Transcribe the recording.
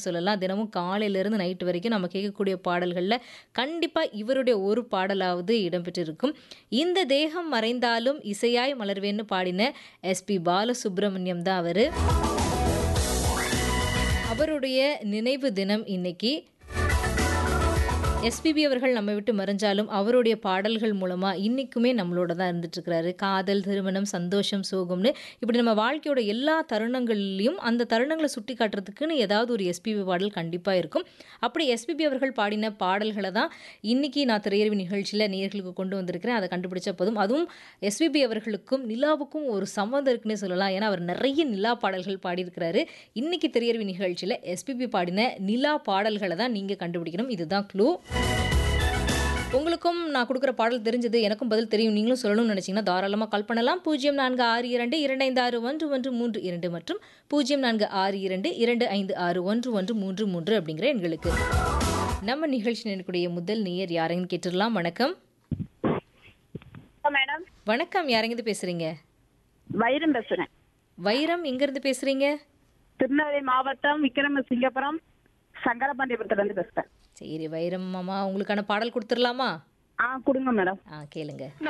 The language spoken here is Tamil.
சொல்லலாம். தினமும் காலையிலேருந்து நைட் வரைக்கும் நம்ம கேட்கக்கூடிய பாடல்கள்ல கண்டிப்பா இவருடைய ஒரு பாடலாவது இடம்பெற்றிருக்கும். இந்த தேகம் மறைந்தாலும் இசையாய் மலர்வேன்னு பாடின எஸ்பி பாலசுப்ரமணியம் தான் அவரு. அவருடைய நினைவு தினம் இன்னைக்கு. எஸ்பிபி அவர்கள் நம்மை விட்டு மறைஞ்சாலும் அவருடைய பாடல்கள் மூலமா இன்னைக்குமே நம்மளோட தான் இருந்துட்டு இருக்கிறாரு. காதல், திருமணம், சந்தோஷம், சோகம்னு இப்படி நம்ம வாழ்க்கையோட எல்லா தருணங்கள்லயும் அந்த தருணங்கள சுட்டிக்காட்டுறதுக்குன்னு ஏதாவது ஒரு எஸ்பிபி பாடல் கண்டிப்பா இருக்கும். அப்படி எஸ்பிபி அவர்கள் பாடின பாடல்கள தான் இன்னைக்கு நான் திரையரங்கு நிகழ்ச்சியில நேயர்களுக்கு கொண்டு வந்திருக்கிறேன். அத கண்டுபிடிச்சா போதும். அதுவும் எஸ்பிபி அவர்களுக்கும் நிலாவுக்கும் ஒரு சம்மந்தம் இருக்குன்னே சொல்லலாம். ஏன்னா அவர் நிறைய நிலா பாடல்கள் பாடியிருக்கிறாரு. இன்னைக்கு திரையரங்கு நிகழ்ச்சியில எஸ்பிபி பாடின நிலா பாடல்கள தான் நீங்க கண்டுபிடிக்கணும். இதுதான் க்ளூ. உங்களுக்கும் நான் குடுக்குற பாடல் தெரிஞ்சது, எனக்கும் பதில் தெரியும். நீங்களும் சொல்லணும்னு நினைச்சீங்கன்னா தாராளமா கால் பண்ணலாம். 0462256113 மற்றும் 0462256113 அப்படிங்கிற எண்களுக்கு. நம்ம நிகழ்ச்சி நினைக்கக்கூடிய முதல் நேயர் யாருன்னு கேட்டுறலாம். வணக்கம். மேடம் வணக்கம். யாரெங்கிருந்து பேசுறீங்க? வைரம் பேசுறேன் வைரம் எங்கிருந்து பேசுறீங்க? திருநெல்வேலி மாவட்டம் விக்ரமசிங்கபுரம் சங்கரபாண்டியபுரத்துல இருந்து பேசுறேன் சரி வைரம் மாமா உங்களுக்கான பாடல் குடுத்துறலாமா? ஆ கொடுங்க மேடம் ஆ கேளுங்க.